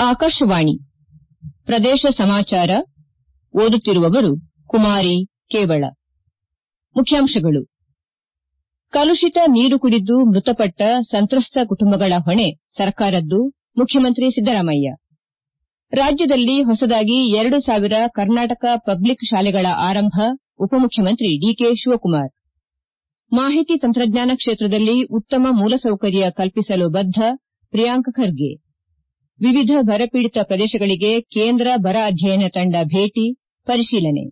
ಆಕಾಶವಾಣಿ ಪ್ರದೇಶ ಸಮಾಚಾರ ಓದುತ್ತಿರುವವರು ಕುಮಾರಿ ಕೇವಳ ಮುಖ್ಯಾಂಶಗಳು ಕಲುಷಿತ ನೀರು ಕುಡಿದು ಮೃತಪಟ್ಟ ಸಂತ್ರಸ್ತ ಕುಟುಂಬಗಳ ಹೊಣೆ ಸರ್ಕಾರದ್ದು ಮುಖ್ಯಮಂತ್ರಿ ಸಿದ್ದರಾಮಯ್ಯ ರಾಜ್ಯದಲ್ಲಿ ಹೊಸದಾಗಿ ಎರಡು ಸಾವಿರ ಕರ್ನಾಟಕ ಪಬ್ಲಿಕ್ ಶಾಲೆಗಳ ಆರಂಭ ಉಪಮುಖ್ಯಮಂತ್ರಿ ಡಿಕೆ ಶಿವಕುಮಾರ್ ಮಾಹಿತಿ ತಂತ್ರಜ್ಞಾನ ಕ್ಷೇತ್ರದಲ್ಲಿ ಉತ್ತಮ ಮೂಲಸೌಕರ್ಯ ಕಲ್ಪಿಸಲು ಬದ್ದ ಪ್ರಿಯಾಂಕ್ ಖರ್ಗೆ ವಿವಿಧ ಬರಪೀಡಿತ ಪ್ರದೇಶಗಳಿಗೆ ಕೇಂದ್ರ ಬರ ಅಧ್ಯಯನ ತಂಡ ಭೇಟಿ ಪರಿಶೀಲನೆ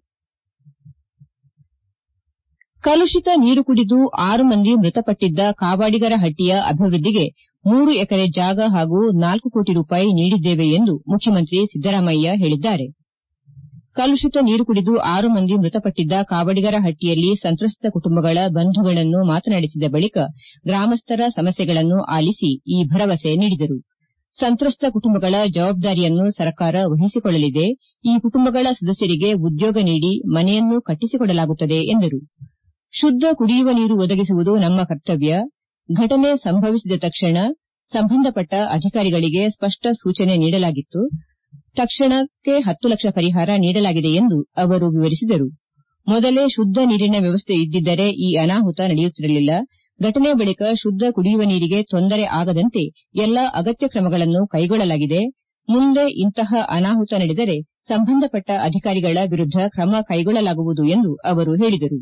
ಕಲುಷಿತ ನೀರು ಕುಡಿದು ಆರು ಮಂದಿ ಮೃತಪಟ್ಟಿದ್ದ ಕಾವಾಡಿಗರ ಹಟ್ಟಿಯ ಅಭಿವೃದ್ದಿಗೆ ಮೂರು ಎಕರೆ ಜಾಗ ಹಾಗೂ ನಾಲ್ಕು ಕೋಟಿ ರೂಪಾಯಿ ನೀಡಿದ್ದೇವೆ ಎಂದು ಮುಖ್ಯಮಂತ್ರಿ ಸಿದ್ದರಾಮಯ್ಯ ಹೇಳಿದ್ದಾರೆ ಕಲುಷಿತ ನೀರು ಕುಡಿದು ಆರು ಮಂದಿ ಮೃತಪಟ್ಟಿದ್ದ ಕಾವಡಿಗರ ಹಟ್ಟಿಯಲ್ಲಿ ಸಂತ್ರಸ್ತ ಕುಟುಂಬಗಳ ಬಂಧುಗಳನ್ನು ಮಾತನಾಡಿಸಿದ ಬಳಿಕ ಗ್ರಾಮಸ್ಥರ ಸಮಸ್ಯೆಗಳನ್ನು ಆಲಿಸಿ ಈ ಭರವಸೆ ನೀಡಿದರು ಸಂತ್ರಸ್ತ ಕುಟುಂಬಗಳ ಜವಾಬ್ದಾರಿಯನ್ನು ಸರ್ಕಾರ ವಹಿಸಿಕೊಳ್ಳಲಿದೆ ಈ ಕುಟುಂಬಗಳ ಸದಸ್ಯರಿಗೆ ಉದ್ಯೋಗ ನೀಡಿ ಮನೆಯನ್ನು ಕಟ್ಟಿಸಿಕೊಡಲಾಗುತ್ತದೆ ಎಂದರು ಶುದ್ದ ಕುಡಿಯುವ ನೀರು ಒದಗಿಸುವುದು ನಮ್ಮ ಕರ್ತವ್ಯ ಘಟನೆ ಸಂಭವಿಸಿದ ತಕ್ಷಣ ಸಂಬಂಧಪಟ್ಟ ಅಧಿಕಾರಿಗಳಿಗೆ ಸ್ಪಷ್ಟ ಸೂಚನೆ ನೀಡಲಾಗಿತ್ತು ತಕ್ಷಣಕ್ಕೆ ಹತ್ತು ಲಕ್ಷ ಪರಿಹಾರ ನೀಡಲಾಗಿದೆ ಎಂದು ಅವರು ವಿವರಿಸಿದರು ಮೊದಲೇ ಶುದ್ದ ನೀರಿನ ವ್ಯವಸ್ಥೆ ಇದ್ದಿದ್ದರೆ ಈ ಅನಾಹುತ ನಡೆಯುತ್ತಿರಲಿಲ್ಲ ಘಟನೆ ಬಳಿಕ ಶುದ್ದ ಕುಡಿಯುವ ನೀರಿಗೆ ತೊಂದರೆ ಆಗದಂತೆ ಎಲ್ಲಾ ಅಗತ್ಯ ಕ್ರಮಗಳನ್ನು ಕೈಗೊಳ್ಳಲಾಗಿದೆ ಮುಂದೆ ಇಂತಹ ಅನಾಹುತ ನಡೆದರೆ ಸಂಬಂಧಪಟ್ಟ ಅಧಿಕಾರಿಗಳ ವಿರುದ್ದ ಕ್ರಮ ಕೈಗೊಳ್ಳಲಾಗುವುದು ಎಂದು ಅವರು ಹೇಳಿದರು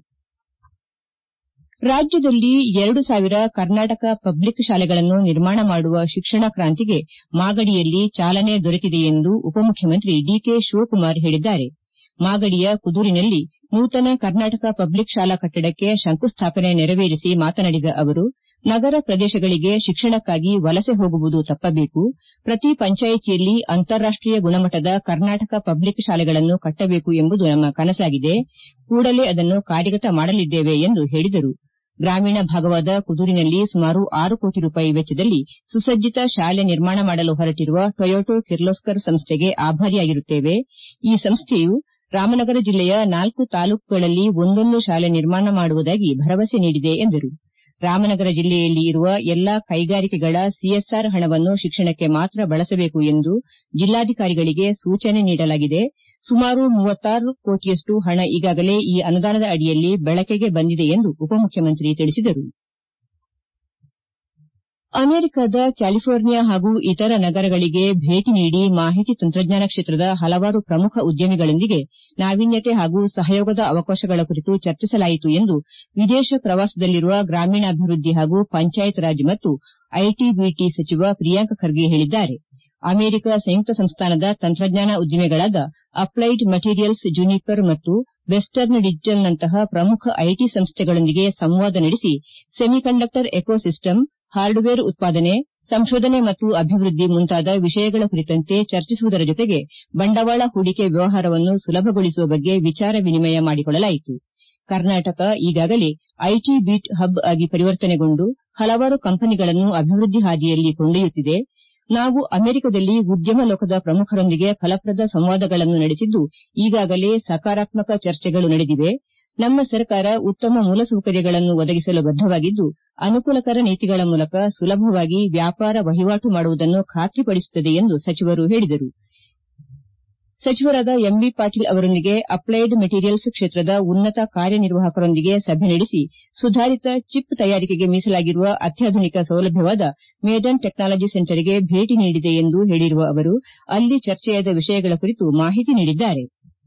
ರಾಜ್ಯದಲ್ಲಿ ಎರಡು ಸಾವಿರ ಕರ್ನಾಟಕ ಪಬ್ಲಿಕ್ ಶಾಲೆಗಳನ್ನು ನಿರ್ಮಾಣ ಮಾಡುವ ಶಿಕ್ಷಣ ಕ್ರಾಂತಿಗೆ ಮಾಗಡಿಯಲ್ಲಿ ಚಾಲನೆ ದೊರೆತಿದೆ ಎಂದು ಉಪಮುಖ್ಯಮಂತ್ರಿ ಡಿಕೆ ಶಿವಕುಮಾರ್ ಹೇಳಿದ್ದಾರೆ ಮಾಗಡಿಯ ಕುದೂರಿನಲ್ಲಿ ನೂತನ ಕರ್ನಾಟಕ ಪಬ್ಲಿಕ್ ಶಾಲಾ ಕಟ್ಟಡಕ್ಕೆ ಶಂಕುಸ್ಥಾಪನೆ ನೆರವೇರಿಸಿ ಮಾತನಾಡಿದ ಅವರು ನಗರ ಪ್ರದೇಶಗಳಿಗೆ ಶಿಕ್ಷಣಕ್ಕಾಗಿ ವಲಸೆ ಹೋಗುವುದು ತಪ್ಪಬೇಕು ಪ್ರತಿ ಪಂಚಾಯಿತಿಯಲ್ಲಿ ಅಂತಾರಾಷ್ಟೀಯ ಗುಣಮಟ್ಟದ ಕರ್ನಾಟಕ ಪಬ್ಲಿಕ್ ಶಾಲೆಗಳನ್ನು ಕಟ್ಟಬೇಕು ಎಂಬುದು ನಮ್ಮ ಕನಸಾಗಿದೆ ಕೂಡಲೇ ಅದನ್ನು ಕಾರ್ಯಗತ ಮಾಡಲಿದ್ದೇವೆ ಎಂದು ಹೇಳಿದರು ಗ್ರಾಮೀಣ ಭಾಗವಾದ ಕುದೂರಿನಲ್ಲಿ ಸುಮಾರು ಆರು ಕೋಟಿ ರೂಪಾಯಿ ವೆಚ್ಚದಲ್ಲಿ ಸುಸಜ್ಜಿತ ಶಾಲೆ ನಿರ್ಮಾಣ ಮಾಡಲು ಹೊರಟಿರುವ ಟೊಯೋಟೋ ಕಿರ್ಲೋಸ್ಕರ್ ಸಂಸ್ಥೆಗೆ ಆಭಾರಿಯಾಗಿರುತ್ತೇವೆ ಈ ಸಂಸ್ಥೆಯು ರಾಮನಗರ ಜಿಲ್ಲೆಯ ನಾಲ್ಕು ತಾಲೂಕುಗಳಲ್ಲಿ ಒಂದೊಂದು ಶಾಲೆ ನಿರ್ಮಾಣ ಮಾಡುವುದಾಗಿ ಭರವಸೆ ನೀಡಿದೆ ಎಂದರು ರಾಮನಗರ ಜಿಲ್ಲೆಯಲ್ಲಿ ಇರುವ ಎಲ್ಲಾ ಕೈಗಾರಿಕೆಗಳ ಸಿಎಸ್ಆರ್ ಹಣವನ್ನು ಶಿಕ್ಷಣಕ್ಕೆ ಮಾತ್ರ ಬಳಸಬೇಕು ಎಂದು ಜಿಲ್ಲಾಧಿಕಾರಿಗಳಿಗೆ ಸೂಚನೆ ನೀಡಲಾಗಿದೆ ಸುಮಾರು ಮೂವತ್ತಾರು ಕೋಟಿಯಷ್ಟು ಹಣ ಈಗಾಗಲೇ ಈ ಅನುದಾನದ ಅಡಿಯಲ್ಲಿ ಬಳಕೆಗೆ ಬಂದಿದೆ ಎಂದು ಉಪಮುಖ್ಯಮಂತ್ರಿ ತಿಳಿಸಿದರು ಅಮೆರಿಕದ ಕ್ಯಾಲಿಫೋರ್ನಿಯಾ ಹಾಗೂ ಇತರ ನಗರಗಳಿಗೆ ಭೇಟಿ ನೀಡಿ ಮಾಹಿತಿ ತಂತ್ರಜ್ಞಾನ ಕ್ಷೇತ್ರದ ಹಲವಾರು ಪ್ರಮುಖ ಉದ್ಯಮಿಗಳೊಂದಿಗೆ ನಾವೀನ್ಯತೆ ಹಾಗೂ ಸಹಯೋಗದ ಅವಕಾಶಗಳ ಕುರಿತು ಚರ್ಚಿಸಲಾಯಿತು ಎಂದು ವಿದೇಶ ಪ್ರವಾಸದಲ್ಲಿರುವ ಗ್ರಾಮೀಣಾಭಿವೃದ್ದಿ ಹಾಗೂ ಪಂಚಾಯತ್ ರಾಜ್ ಮತ್ತು ಐಟಿ ಬಿಟಿ ಸಚಿವ ಪ್ರಿಯಾಂಕ್ ಖರ್ಗೆ ಹೇಳಿದ್ದಾರೆ ಅಮೆರಿಕ ಸಂಯುಕ್ತ ಸಂಸ್ಥಾನದ ತಂತ್ರಜ್ಞಾನ ಉದ್ದಿಮೆಗಳಾದ ಅಪ್ಲೈಡ್ ಮಟೀರಿಯಲ್ಸ್ ಜುನಿಪರ್ ಮತ್ತು ವೆಸ್ಟರ್ನ್ ಡಿಜಿಟಲ್ನಂತಹ ಪ್ರಮುಖ ಐಟಿ ಸಂಸ್ಥೆಗಳೊಂದಿಗೆ ಸಂವಾದ ನಡೆಸಿ ಸೆಮಿಕಂಡಕ್ಟರ್ ಎಕೋಸಿಸ್ಟಮ್ ಹಾರ್ಡ್ವೇರ್ ಉತ್ಪಾದನೆ ಸಂಶೋಧನೆ ಮತ್ತು ಅಭಿವೃದ್ದಿ ಮುಂತಾದ ವಿಷಯಗಳ ಕುರಿತಂತೆ ಚರ್ಚಿಸುವುದರ ಜೊತೆಗೆ ಬಂಡವಾಳ ಹೂಡಿಕೆ ವ್ಯವಹಾರವನ್ನು ಸುಲಭಗೊಳಿಸುವ ಬಗ್ಗೆ ವಿಚಾರ ವಿನಿಮಯ ಮಾಡಿಕೊಳ್ಳಲಾಯಿತು ಕರ್ನಾಟಕ ಈಗಾಗಲೇ ಐಟಿ ಬೀಟ್ ಹಬ್ ಆಗಿ ಪರಿವರ್ತನೆಗೊಂಡು ಹಲವಾರು ಕಂಪನಿಗಳನ್ನು ಅಭಿವೃದ್ದಿ ಹಾದಿಯಲ್ಲಿ ಕೊಂಡೊಯ್ಯುತ್ತಿದೆ ನಾವು ಅಮೆರಿಕದಲ್ಲಿ ಉದ್ಯಮ ಲೋಕದ ಪ್ರಮುಖರೊಂದಿಗೆ ಫಲಪ್ರದ ಸಂವಾದಗಳನ್ನು ನಡೆಸಿದ್ದು ಈಗಾಗಲೇ ಸಕಾರಾತ್ಮಕ ಚರ್ಚೆಗಳು ನಡೆದಿವೆ ನಮ್ಮ ಸರ್ಕಾರ ಉತ್ತಮ ಮೂಲಸೌಕರ್ಯಗಳನ್ನು ಒದಗಿಸಲು ಬದ್ದವಾಗಿದ್ದು ಅನುಕೂಲಕರ ನೀತಿಗಳ ಮೂಲಕ ಸುಲಭವಾಗಿ ವ್ಯಾಪಾರ ವಹಿವಾಟು ಮಾಡುವುದನ್ನು ಖಾತ್ರಿಪಡಿಸುತ್ತದೆ ಎಂದು ಸಚಿವರು ಹೇಳಿದರು ಸಚಿವರಾದ ಎಂಬಿ ಪಾಟೀಲ್ ಅವರೊಂದಿಗೆ ಅಪ್ಲೈಡ್ ಮೆಟೀರಿಯಲ್ಸ್ ಕ್ಷೇತ್ರದ ಉನ್ನತ ಕಾರ್ಯನಿರ್ವಾಹಕರೊಂದಿಗೆ ಸಭೆ ನಡೆಸಿ ಸುಧಾರಿತ ಚಿಪ್ ತಯಾರಿಕೆಗೆ ಮೀಸಲಾಗಿರುವ ಅತ್ಯಾಧುನಿಕ ಸೌಲಭ್ಯವಾದ ಮೇಡನ್ ಟೆಕ್ನಾಲಜಿ ಸೆಂಟರ್ಗೆ ಭೇಟಿ ನೀಡಿದೆ ಎಂದು ಹೇಳಿರುವ ಅವರು ಅಲ್ಲಿ ಚರ್ಚೆಯಾದ ವಿಷಯಗಳ ಕುರಿತು ಮಾಹಿತಿ ನೀಡಿದ್ದಾರೆ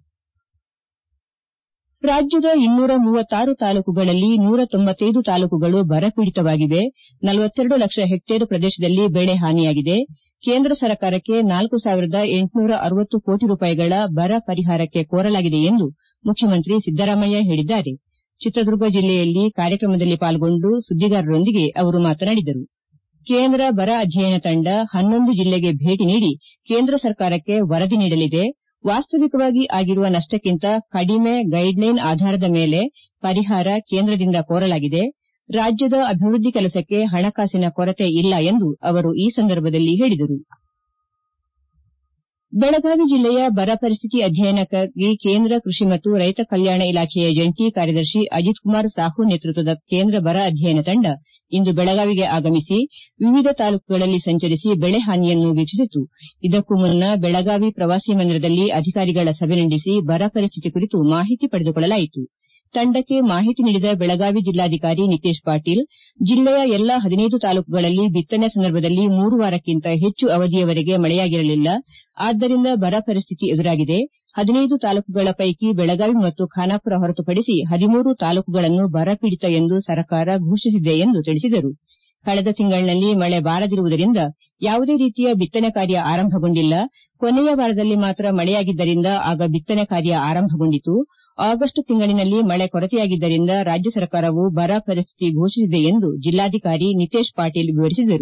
ರಾಜ್ಯದ ಇನ್ನೂರ ಮೂವತ್ತಾರು ತಾಲೂಕುಗಳಲ್ಲಿ ನೂರ ತೊಂಬತ್ತೈದು ತಾಲೂಕುಗಳು ಬರಪೀಡಿತವಾಗಿವೆ ನಲವತ್ತೆರಡು ಲಕ್ಷ ಹೆಕ್ಟೇರ್ ಪ್ರದೇಶದಲ್ಲಿ ಬೆಳೆ ಹಾನಿಯಾಗಿದೆ ಕೇಂದ್ರ ಸರ್ಕಾರಕ್ಕೆ ನಾಲ್ಕು ಸಾವಿರದ ಎಂಟುನೂರ ಅರವತ್ತು ಕೋಟಿ ರೂಪಾಯಿಗಳ ಬರ ಪರಿಹಾರಕ್ಕೆ ಕೋರಲಾಗಿದೆ ಎಂದು ಮುಖ್ಯಮಂತ್ರಿ ಸಿದ್ದರಾಮಯ್ಯ ಹೇಳಿದ್ದಾರೆ ಚಿತ್ರದುರ್ಗ ಜಿಲ್ಲೆಯಲ್ಲಿ ಕಾರ್ಯಕ್ರಮದಲ್ಲಿ ಪಾಲ್ಗೊಂಡು ಸುದ್ದಿಗಾರರೊಂದಿಗೆ ಅವರು ಮಾತನಾಡಿದರು ಕೇಂದ್ರ ಬರ ಅಧ್ಯಯನ ತಂಡ ಹನ್ನೊಂದು ಜಿಲ್ಲೆಗೆ ಭೇಟಿ ನೀಡಿ ಕೇಂದ್ರ ಸರ್ಕಾರಕ್ಕೆ ವರದಿ ನೀಡಲಿದೆ ವಾಸ್ತವಿಕವಾಗಿ ಆಗಿರುವ ನಷ್ಟಕ್ಕಿಂತ ಕಡಿಮೆ ಗೈಡ್ಲೈನ್ ಆಧಾರದ ಮೇಲೆ ಪರಿಹಾರ ಕೇಂದ್ರದಿಂದ ಕೋರಲಾಗಿದೆ ರಾಜ್ಯದ ಅಭಿವೃದ್ದಿ ಕೆಲಸಕ್ಕೆ ಹಣಕಾಸಿನ ಕೊರತೆ ಇಲ್ಲ ಎಂದು ಅವರು ಈ ಸಂದರ್ಭದಲ್ಲಿ ಹೇಳಿದರು ಬೆಳಗಾವಿ ಜಿಲ್ಲೆಯ ಬರ ಪರಿಸ್ಥಿತಿ ಅಧ್ಯಯನಕ್ಕಾಗಿ ಕೇಂದ್ರ ಕೃಷಿ ಮತ್ತು ರೈತ ಕಲ್ಯಾಣ ಇಲಾಖೆಯ ಜಂಟಿ ಕಾರ್ಯದರ್ಶಿ ಅಜಿತ್ ಕುಮಾರ್ ಸಾಹು ನೇತೃತ್ವದ ಕೇಂದ್ರ ಬರ ಅಧ್ಯಯನ ತಂಡ ಇಂದು ಬೆಳಗಾವಿಗೆ ಆಗಮಿಸಿ ವಿವಿಧ ತಾಲೂಕುಗಳಲ್ಲಿ ಸಂಚರಿಸಿ ಬೆಳೆ ಹಾನಿಯನ್ನು ವೀಕ್ಷಿಸಿತು ಇದಕ್ಕೂ ಮುನ್ನ ಬೆಳಗಾವಿ ಪ್ರವಾಸಿ ಮಂದಿರದಲ್ಲಿ ಅಧಿಕಾರಿಗಳ ಸಭೆ ನಡೆಸಿ ಬರ ಪರಿಸ್ಥಿತಿ ಕುರಿತು ಮಾಹಿತಿ ಪಡೆದುಕೊಳ್ಳಲಾಯಿತು ತಂಡಕ್ಕೆ ಮಾಹಿತಿ ನೀಡಿದ ಬೆಳಗಾವಿ ಜಿಲ್ಲಾಧಿಕಾರಿ ನಿತೇಶ್ ಪಾಟೀಲ್ ಜಿಲ್ಲೆಯ ಎಲ್ಲಾ ಹದಿನೈದು ತಾಲೂಕುಗಳಲ್ಲಿ ಬಿತ್ತನೆ ಸಂದರ್ಭದಲ್ಲಿ ಮೂರು ವಾರಕ್ಕಿಂತ ಹೆಚ್ಚು ಅವಧಿಯವರೆಗೆ ಮಳೆಯಾಗಿರಲಿಲ್ಲ ಆದ್ದರಿಂದ ಬರ ಪರಿಸ್ಥಿತಿ ಎದುರಾಗಿದೆ ಹದಿನೈದು ತಾಲೂಕುಗಳ ಪೈಕಿ ಬೆಳಗಾವಿ ಮತ್ತು ಖಾನಾಪುರ ಹೊರತುಪಡಿಸಿ ಹದಿಮೂರು ತಾಲೂಕುಗಳನ್ನು ಬರಪೀಡಿತ ಎಂದು ಸರ್ಕಾರ ಘೋಷಿಸಿದೆ ಎಂದು ತಿಳಿಸಿದರು ಕಳೆದ ತಿಂಗಳಿನಲ್ಲಿ ಮಳೆ ಬಾರದಿರುವುದರಿಂದ ಯಾವುದೇ ರೀತಿಯ ಬಿತ್ತನೆ ಕಾರ್ಯ ಆರಂಭಗೊಂಡಿಲ್ಲ ಕೊನೆಯ ವಾರದಲ್ಲಿ ಮಾತ್ರ ಮಳೆಯಾಗಿದ್ದರಿಂದ ಆಗ ಬಿತ್ತನೆ ಕಾರ್ಯ ಆರಂಭಗೊಂಡಿತು ಆಗಸ್ಟ್ ತಿಂಗಳಿನಲ್ಲಿ ಮಳೆ ಕೊರತೆಯಾಗಿದ್ದರಿಂದ ರಾಜ್ಯ ಸರ್ಕಾರವು ಬರ ಪರಿಸ್ಥಿತಿ ಘೋಷಿಸಿದೆ ಎಂದು ಜಿಲ್ಲಾಧಿಕಾರಿ ನಿತೇಶ್ ಪಾಟೀಲ್ ವಿವರಿಸಿದರು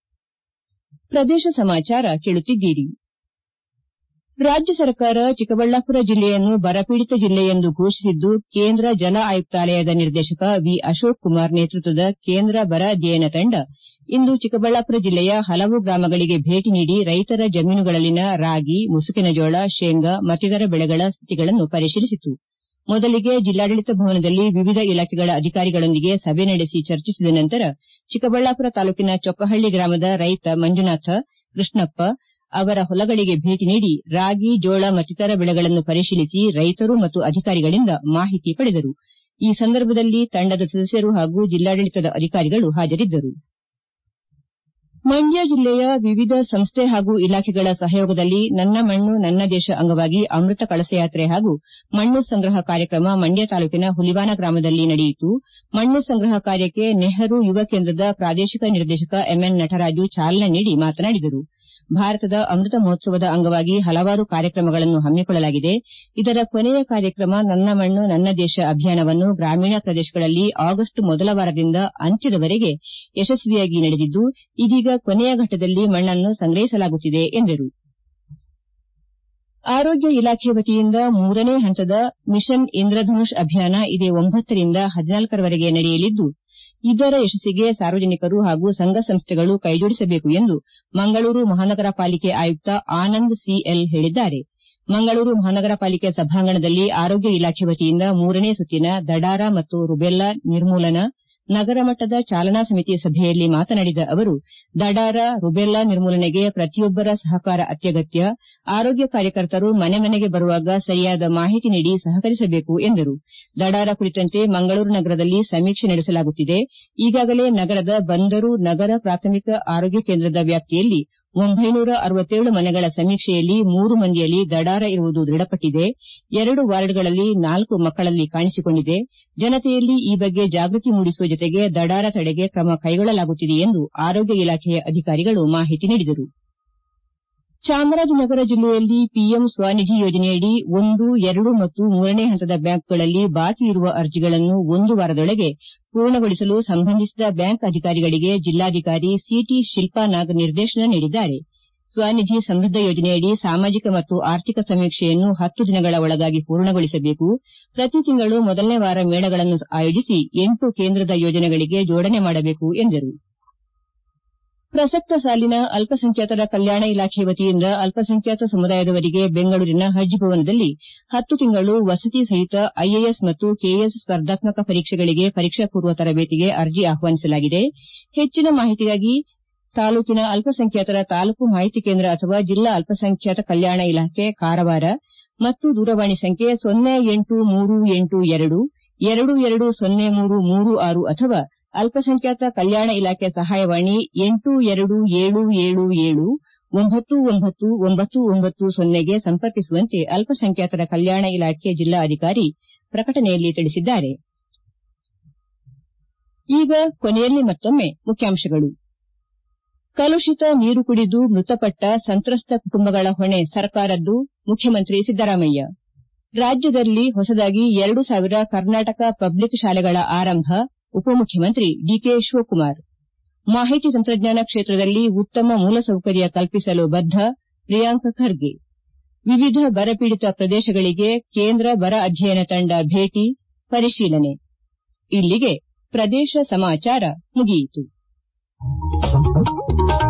ಪ್ರದೇಶ ಸಮಾಚಾರ ಕೇಳುತ್ತಿದ್ದೀರಿ ರಾಜ್ಯ ಸರ್ಕಾರ ಚಿಕ್ಕಬಳ್ಳಾಪುರ ಜಿಲ್ಲೆಯನ್ನು ಬರಪೀಡಿತ ಜಿಲ್ಲೆ ಎಂದು ಘೋಷಿಸಿದ್ದು ಕೇಂದ್ರ ಜಲ ಆಯುಕ್ತಾಲಯದ ನಿರ್ದೇಶಕ ವಿ ಅಶೋಕ್ ಕುಮಾರ್ ನೇತೃತ್ವದ ಕೇಂದ್ರ ಬರ ಅಧ್ಯಯನ ತಂಡ ಇಂದು ಚಿಕ್ಕಬಳ್ಳಾಪುರ ಜಿಲ್ಲೆಯ ಹಲವು ಗ್ರಾಮಗಳಿಗೆ ಭೇಟಿ ನೀಡಿ ರೈತರ ಜಮೀನುಗಳಲ್ಲಿನ ರಾಗಿ ಮುಸುಕಿನ ಜೋಳ ಶೇಂಗಾ ಮತ್ತಿತರ ಬೆಳೆಗಳ ಸ್ಥಿತಿಗಳನ್ನು ಪರಿಶೀಲಿಸಿತು ಮೊದಲಿಗೆ ಜಿಲ್ಲಾಡಳಿತ ಭವನದಲ್ಲಿ ವಿವಿಧ ಇಲಾಖೆಗಳ ಅಧಿಕಾರಿಗಳೊಂದಿಗೆ ಸಭೆ ನಡೆಸಿ ಚರ್ಚಿಸಿದ ನಂತರ ಚಿಕ್ಕಬಳ್ಳಾಪುರ ತಾಲೂಕಿನ ಚೊಕ್ಕಹಳ್ಳಿ ಗ್ರಾಮದ ರೈತ ಮಂಜುನಾಥ ಕೃಷ್ಣಪ್ಪ ಅವರ ಹೊಲಗಳಿಗೆ ಭೇಟಿ ನೀಡಿ ರಾಗಿ ಜೋಳ ಮತ್ತಿತರ ಬೆಳೆಗಳನ್ನು ಪರಿಶೀಲಿಸಿ ರೈತರು ಮತ್ತು ಅಧಿಕಾರಿಗಳಿಂದ ಮಾಹಿತಿ ಪಡೆದರು ಈ ಸಂದರ್ಭದಲ್ಲಿ ತಂಡದ ಸದಸ್ಯರು ಹಾಗೂ ಜಿಲ್ಲಾಡಳಿತದ ಅಧಿಕಾರಿಗಳು ಹಾಜರಿದ್ದರು ಮಂಡ್ಯ ಜಿಲ್ಲೆಯ ವಿವಿಧ ಸಂಸ್ಥೆ ಹಾಗೂ ಇಲಾಖೆಗಳ ಸಹಯೋಗದಲ್ಲಿ ನನ್ನ ಮಣ್ಣು ನನ್ನ ದೇಶ ಅಂಗವಾಗಿ ಅಮೃತ ಕಳಸಯಾತ್ರೆ ಹಾಗೂ ಮಣ್ಣು ಸಂಗ್ರಹ ಕಾರ್ಯಕ್ರಮ ಮಂಡ್ಯ ತಾಲೂಕಿನ ಹುಲಿವಾನ ಗ್ರಾಮದಲ್ಲಿ ನಡೆಯಿತು ಮಣ್ಣು ಸಂಗ್ರಹ ಕಾರ್ಯಕ್ಕೆ ನೆಹರು ಯುವ ಕೇಂದ್ರದ ಪ್ರಾದೇಶಿಕ ನಿರ್ದೇಶಕ ಎಂಎನ್ ನಟರಾಜು ಚಾಲನೆ ನೀಡಿ ಮಾತನಾಡಿದರು ಭಾರತದ ಅಮೃತ ಮಹೋತ್ಸವದ ಅಂಗವಾಗಿ ಹಲವಾರು ಕಾರ್ಯಕ್ರಮಗಳನ್ನು ಹಮ್ಮಿಕೊಳ್ಳಲಾಗಿದೆ ಇದರ ಕೊನೆಯ ಕಾರ್ಯಕ್ರಮ ನನ್ನ ಮಣ್ಣು ನನ್ನ ದೇಶ ಅಭಿಯಾನವನ್ನು ಗ್ರಾಮೀಣ ಪ್ರದೇಶಗಳಲ್ಲಿ ಆಗಸ್ಟ್ ಮೊದಲ ವಾರದಿಂದ ಅಂತ್ಯದವರೆಗೆ ಯಶಸ್ವಿಯಾಗಿ ನಡೆದಿದ್ದು ಇದೀಗ ಕೊನೆಯ ಘಟ್ಟದಲ್ಲಿ ಮಣ್ಣನ್ನು ಸಂಗ್ರಹಿಸಲಾಗುತ್ತಿದೆ ಎಂದರು ಆರೋಗ್ಯ ಇಲಾಖೆ ವತಿಯಿಂದ ಮೂರನೇ ಹಂತದ ಮಿಷನ್ ಇಂದ್ರಧನುಷ್ ಅಭಿಯಾನ ಇದೇ ಒಂಬತ್ತರಿಂದ ಹದಿನಾಲ್ಕರವರೆಗೆ ನಡೆಯಲಿದ್ದು ಇದರ ಯಶಸ್ಸಿಗೆ ಸಾರ್ವಜನಿಕರು ಹಾಗೂ ಸಂಘ ಸಂಸ್ಥೆಗಳು ಕೈಜೋಡಿಸಬೇಕು ಎಂದು ಮಂಗಳೂರು ಮಹಾನಗರ ಪಾಲಿಕೆ ಆಯುಕ್ತ ಆನಂದ್ ಸಿಎಲ್ ಹೇಳಿದ್ದಾರೆ ಮಂಗಳೂರು ಮಹಾನಗರ ಪಾಲಿಕೆ ಸಭಾಂಗಣದಲ್ಲಿ ಆರೋಗ್ಯ ಇಲಾಖೆ ವತಿಯಿಂದ ಮೂರನೇ ಸುತ್ತಿನ ದಡಾರ ಮತ್ತು ರುಬೆಲ್ಲಾ ನಿರ್ಮೂಲನಾ ನಗರ ಮಟ್ಟದ ಚಾಲನಾ ಸಮಿತಿ ಸಭೆಯಲ್ಲಿ ಮಾತನಾಡಿದ ಅವರು ದಡಾರ ರುಬೆಲ್ಲಾ ನಿರ್ಮೂಲನೆಗೆ ಪ್ರತಿಯೊಬ್ಬರ ಸಹಕಾರ ಅತ್ಯಗತ್ಯ ಆರೋಗ್ಯ ಕಾರ್ಯಕರ್ತರು ಮನೆ ಮನೆಗೆ ಬರುವಾಗ ಸರಿಯಾದ ಮಾಹಿತಿ ನೀಡಿ ಸಹಕರಿಸಬೇಕು ಎಂದರು ದಡಾರ ಕುರಿತಂತೆ ಮಂಗಳೂರು ನಗರದಲ್ಲಿ ಸಮೀಕ್ಷೆ ನಡೆಸಲಾಗುತ್ತಿದೆ ಈಗಾಗಲೇ ನಗರದ ಬಂದರು ನಗರ ಪ್ರಾಥಮಿಕ ಆರೋಗ್ಯ ಕೇಂದ್ರದ ವ್ಯಾಪ್ತಿಯಲ್ಲಿ ಒಂಬೈನೂರ ಅರವತ್ತೇಳು ಮನೆಗಳ ಸಮೀಕ್ಷೆಯಲ್ಲಿ ಮೂರು ಮಂದಿಯಲ್ಲಿ ದಡಾರ ಇರುವುದು ದೃಢಪಟ್ಟಿದೆ ಎರಡು ವಾರ್ಡ್ಗಳಲ್ಲಿ ನಾಲ್ಕು ಮಕ್ಕಳಲ್ಲಿ ಕಾಣಿಸಿಕೊಂಡಿದೆ ಜನತೆಯಲ್ಲಿ ಈ ಬಗ್ಗೆ ಜಾಗೃತಿ ಮೂಡಿಸುವ ಜೊತೆಗೆ ದಡಾರ ತಡೆಗೆ ಕ್ರಮ ಕೈಗೊಳ್ಳಲಾಗುತ್ತಿದೆ ಎಂದು ಆರೋಗ್ಯ ಇಲಾಖೆಯ ಅಧಿಕಾರಿಗಳು ಮಾಹಿತಿ ನೀಡಿದರು ಚಾಮರಾಜನಗರ ಜಿಲ್ಲೆಯಲ್ಲಿ ಪಿಎಂ ಸ್ವನಿಧಿ ಯೋಜನೆಯಡಿ ಒಂದು ಎರಡು ಮತ್ತು ಮೂರನೇ ಹಂತದ ಬ್ಯಾಂಕ್ಗಳಲ್ಲಿ ಬಾಕಿ ಇರುವ ಅರ್ಜಿಗಳನ್ನು ಒಂದು ವಾರದೊಳಗೆ ಪೂರ್ಣಗೊಳಿಸಲು ಸಂಬಂಧಿಸಿದ ಬ್ಯಾಂಕ್ ಅಧಿಕಾರಿಗಳಿಗೆ ಜಿಲ್ಲಾಧಿಕಾರಿ ಸಿಟಿ ಶಿಲ್ಪಾ ನಾಗ್ ನಿರ್ದೇಶನ ನೀಡಿದ್ದಾರೆ ಸ್ವನಿಧಿ ಸಮೃದ್ದ ಯೋಜನೆಯಡಿ ಸಾಮಾಜಿಕ ಮತ್ತು ಆರ್ಥಿಕ ಸಮೀಕ್ಷೆಯನ್ನು ಹತ್ತು ದಿನಗಳ ಒಳಗಾಗಿ ಪೂರ್ಣಗೊಳಿಸಬೇಕು ಪ್ರತಿ ತಿಂಗಳು ಮೊದಲನೇ ವಾರ ಮೇಳಗಳನ್ನು ಆಯೋಜಿಸಿ ಎಂಟು ಕೇಂದ್ರದ ಯೋಜನೆಗಳಿಗೆ ಜೋಡಣೆ ಮಾಡಬೇಕು ಎಂದರು ಪ್ರಸಕ್ತ ಸಾಲಿನ ಅಲ್ಪಸಂಖ್ಯಾತರ ಕಲ್ಯಾಣ ಇಲಾಖೆ ವತಿಯಿಂದ ಅಲ್ಪಸಂಖ್ಯಾತ ಸಮುದಾಯದವರಿಗೆ ಬೆಂಗಳೂರಿನ ಹಜ್ ಭವನದಲ್ಲಿ ಹತ್ತು ತಿಂಗಳು ವಸತಿ ಸಹಿತ ಐಎಎಸ್ ಮತ್ತು ಕೆಎಎಸ್ ಸ್ಪರ್ಧಾತ್ಮಕ ಪರೀಕ್ಷೆಗಳಿಗೆ ಪರೀಕ್ಷಾ ಪೂರ್ವ ತರಬೇತಿಗೆ ಅರ್ಜಿ ಆಹ್ವಾನಿಸಲಾಗಿದೆ ಹೆಚ್ಚಿನ ಮಾಹಿತಿಗಾಗಿ ತಾಲೂಕಿನ ಅಲ್ಪಸಂಖ್ಯಾತರ ತಾಲೂಕು ಮಾಹಿತಿ ಕೇಂದ್ರ ಅಥವಾ ಜಿಲ್ಲಾ ಅಲ್ಪಸಂಖ್ಯಾತ ಕಲ್ಯಾಣ ಇಲಾಖೆ ಕಾರವಾರ ಮತ್ತು ದೂರವಾಣಿ ಸಂಖ್ಯೆ ಸೊನ್ನೆ ಎಂಟು ಮೂರು ಎಂಟು ಎರಡು ಎರಡು ಎರಡು ಸೊನ್ನೆ ಮೂರು ಮೂರು ಆರು ಅಥವಾ ಅಲ್ಪಸಂಖ್ಯಾತ ಕಲ್ಯಾಣ ಇಲಾಖೆ ಸಹಾಯವಾಣಿ ಎಂಟು ಎರಡು ಏಳು ಏಳು ಏಳು ಒಂಬತ್ತು ಒಂಬತ್ತು ಒಂಬತ್ತು ಒಂಬತ್ತು ಸೊನ್ನೆಗೆ ಸಂಪರ್ಕಿಸುವಂತೆ ಅಲ್ಪಸಂಖ್ಯಾತರ ಕಲ್ಯಾಣ ಇಲಾಖೆ ಜಿಲ್ಲಾಧಿಕಾರಿ ಪ್ರಕಟಣೆಯಲ್ಲಿ ತಿಳಿಸಿದ್ದಾರೆ ಈಗ ಕೊನೆಯಲ್ಲಿ ಮತ್ತೊಮ್ಮೆ ಮುಖ್ಯಾಂಶಗಳು ಕಲುಷಿತ ನೀರು ಕುಡಿದು ಮೃತಪಟ್ಟ ಸಂತ್ರಸ್ತ ಕುಟುಂಬಗಳ ಹೊಣೆ ಸರ್ಕಾರದ್ದು ಮುಖ್ಯಮಂತ್ರಿ ಸಿದ್ದರಾಮಯ್ಯ ರಾಜ್ಯದಲ್ಲಿ ಹೊಸದಾಗಿ ಎರಡು ಸಾವಿರ ಕರ್ನಾಟಕ ಪಬ್ಲಿಕ್ ಶಾಲೆಗಳ ಆರಂಭ ಉಪಮುಖ್ಯಮಂತ್ರಿ ಡಿಕೆ ಶಿವಕುಮಾರ್ ಮಾಹಿತಿ ತಂತ್ರಜ್ಞಾನ ಕ್ಷೇತ್ರದಲ್ಲಿ ಉತ್ತಮ ಮೂಲಸೌಕರ್ಯ ಕಲ್ಪಿಸಲು ಬದ್ದ ಪ್ರಿಯಾಂಕ್ ಖರ್ಗೆ ವಿವಿಧ ಬರಪೀಡಿತ ಪ್ರದೇಶಗಳಿಗೆ ಕೇಂದ್ರ ಬರ ಅಧ್ಯಯನ ತಂಡ ಭೇಟಿ ಪರಿಶೀಲನೆ ಇಲ್ಲಿಗೆ ಪ್ರದೇಶ ಸಮಾಚಾರ ಮುಗಿಯಿತು